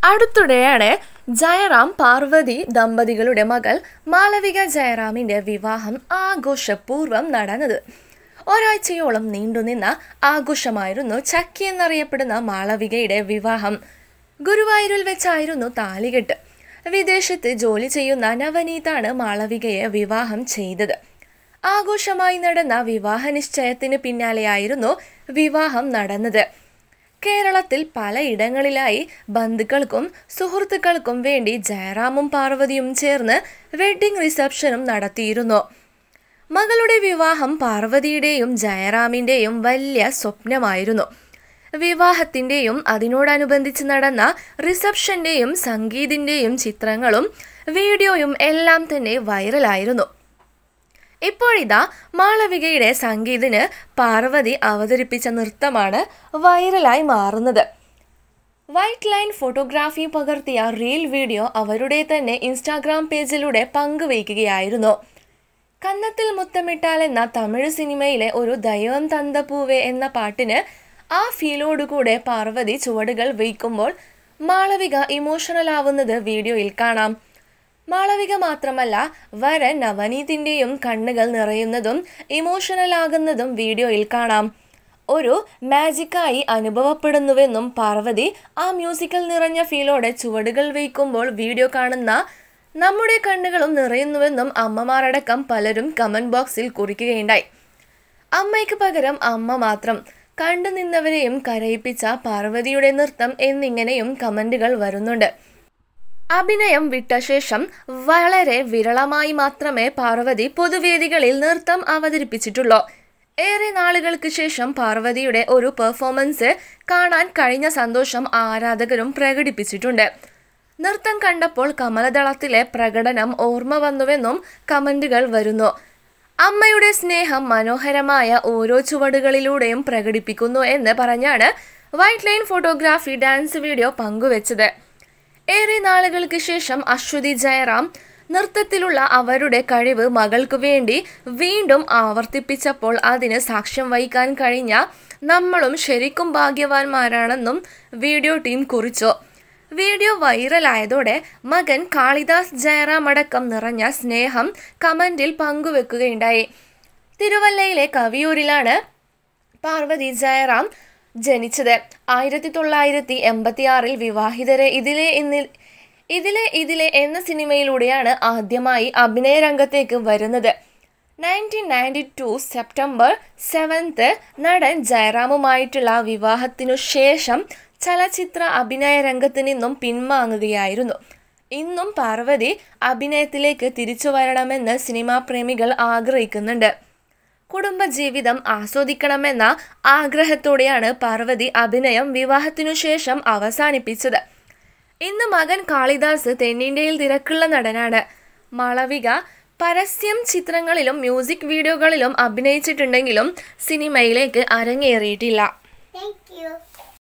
അടുത്തിടെയാണ് ജയറാം പാർവതി ദമ്പതികളുടെ മകൾ മാളവിക ജയറാമിന്റെ വിവാഹം ആഘോഷപൂർവ്വം നടന്നത് ഒരാഴ്ചയോളം നീണ്ടുനിന്ന ആഘോഷമായിരുന്നു ചക്കി എന്നറിയപ്പെടുന്ന മാളവികയുടെ വിവാഹം ഗുരുവായൂരിൽ വെച്ചായിരുന്നു താലികെട്ട് വിദേശത്ത് ജോലി ചെയ്യുന്ന നവനീതാണ് മാളവികയെ വിവാഹം ചെയ്തത് ആഘോഷമായി നടന്ന വിവാഹ നിശ്ചയത്തിന് പിന്നാലെയായിരുന്നു വിവാഹം നടന്നത് കേരളത്തിൽ പലയിടങ്ങളിലായി ബന്ധുക്കൾക്കും സുഹൃത്തുക്കൾക്കും വേണ്ടി ജയറാമും പാർവതിയും ചേർന്ന് വെഡ്ഡിംഗ് റിസപ്ഷനും നടത്തിയിരുന്നു മകളുടെ വിവാഹം പാർവതിയുടെയും ജയറാമിൻ്റെയും വലിയ സ്വപ്നമായിരുന്നു വിവാഹത്തിൻ്റെയും അതിനോടനുബന്ധിച്ച് നടന്ന റിസപ്ഷൻ്റെയും സംഗീതിൻ്റെയും ചിത്രങ്ങളും വീഡിയോയും എല്ലാം തന്നെ വൈറലായിരുന്നു ഇപ്പോഴിതാ മാളവികയുടെ സംഗീതിന് പാർവതി അവതരിപ്പിച്ച നൃത്തമാണ് വൈറലായി മാറുന്നത് വൈറ്റ് ലൈൻ ഫോട്ടോഗ്രാഫി പകർത്തിയ റീൽ വീഡിയോ അവരുടെ തന്നെ ഇൻസ്റ്റാഗ്രാം പേജിലൂടെ പങ്കുവയ്ക്കുകയായിരുന്നു കന്നത്തിൽ മുത്തമിട്ടാൽ എന്ന തമിഴ് സിനിമയിലെ ഒരു ദൈവം തந்த പൂവേ എന്ന പാട്ടിന് ആ ഫീലോടുകൂടെ പാർവതി ചുവടുകൾ വയ്ക്കുമ്പോൾ മാളവിക ഇമോഷണൽ ആവുന്നത് വീഡിയോയിൽ കാണാം മാളവിക മാത്രമല്ല വരൻ നവനീതിൻ്റെയും കണ്ണുകൾ നിറയുന്നതും ഇമോഷണൽ ആകുന്നതും വീഡിയോയിൽ കാണാം ഒരു മാജിക്കായി അനുഭവപ്പെടുന്നുവെന്നും പാർവതി ആ മ്യൂസിക്കൽ നിറഞ്ഞ ഫീലോടെ ചുവടുകൾ വയ്ക്കുമ്പോൾ വീഡിയോ കാണുന്ന നമ്മുടെ കണ്ണുകളും നിറയുന്നുവെന്നും അമ്മമാരടക്കം പലരും കമന്റ് ബോക്സിൽ കുറിക്കുകയുണ്ടായി അമ്മയ്ക്ക് പകരം അമ്മ മാത്രം കണ്ടു നിന്നവരെയും കരയിപ്പിച്ച പാർവതിയുടെ നൃത്തം എന്നിങ്ങനെയും കമന്റുകൾ വരുന്നുണ്ട് അഭിനയം വിട്ട ശേഷം വളരെ വിരളമായി മാത്രമേ പാർവതി പൊതുവേദികളിൽ നൃത്തം അവതരിപ്പിച്ചിട്ടുള്ളൂ ഏറെ നാളുകൾക്ക് ശേഷം പാർവതിയുടെ ഒരു പെർഫോമൻസ് കാണാൻ കഴിഞ്ഞ സന്തോഷം ആരാധകരും പ്രകടിപ്പിച്ചിട്ടുണ്ട് നൃത്തം കണ്ടപ്പോൾ കമലദളത്തിലെ പ്രകടനം ഓർമ്മ വന്നുവെന്നും കമന്റുകൾ വരുന്നു അമ്മയുടെ സ്നേഹം മനോഹരമായ ഓരോ ചുവടുകളിലൂടെയും പ്രകടിപ്പിക്കുന്നു എന്ന് പറഞ്ഞാണ് white line photography dance video പങ്കുവച്ചത് ഏറെ നാളുകൾക്ക് ശേഷം അശ്വതി ജയറാം നൃത്തത്തിലുള്ള അവരുടെ കഴിവ് മകൾക്ക് വേണ്ടി വീണ്ടും ആവർത്തിപ്പിച്ചപ്പോൾ അതിന് സാക്ഷ്യം വഹിക്കാൻ കഴിഞ്ഞ നമ്മളും ശരിക്കും ഭാഗ്യവാന്മാരാണെന്നും വീഡിയോ ടീം കുറിച്ചു വീഡിയോ വൈറലായതോടെ മകൻ കാളിദാസ് ജയറാം അടക്കം നിറഞ്ഞ സ്നേഹം കമന്റിൽ പങ്കുവെക്കുകയുണ്ടായി തിരുവല്ലയിലെ കവിയൂരിലാണ് പാർവതി ജയറാം ജനിച്ചത് ആയിരത്തി തൊള്ളായിരത്തി എൺപത്തി ആറിൽ വിവാഹിതരെ ഇതിലെ എന്നിൽ ഇതിലെ ഇതിലെ എന്ന സിനിമയിലൂടെയാണ് ആദ്യമായി അഭിനയ രംഗത്തേക്ക് വരുന്നത് nineteen ninety two September seventh നടൻ ജയറാമുമായിട്ടുള്ള വിവാഹത്തിനു ശേഷം ചലച്ചിത്ര അഭിനയ രംഗത്ത് നിന്നും പിൻവാങ്ങുകയായിരുന്നു ഇന്നും പാർവതി അഭിനയത്തിലേക്ക് തിരിച്ചു വരണമെന്ന് സിനിമാ പ്രേമികൾ ആഗ്രഹിക്കുന്നുണ്ട് കുടുംബജീവിതം ആസ്വദിക്കണമെന്ന ആഗ്രഹത്തോടെയാണ് പാർവതി അഭിനയം വിവാഹത്തിനു ശേഷം അവസാനിപ്പിച്ചത് ഇന്ന് മകൻ കാളിദാസ് തെന്നിന്ത്യയിൽ തിരക്കുള്ള നടനാണ് മാളവിക പരസ്യം ചിത്രങ്ങളിലും മ്യൂസിക് വീഡിയോകളിലും അഭിനയിച്ചിട്ടുണ്ടെങ്കിലും സിനിമയിലേക്ക് അരങ്ങേറിയിട്ടില്ല Thank you.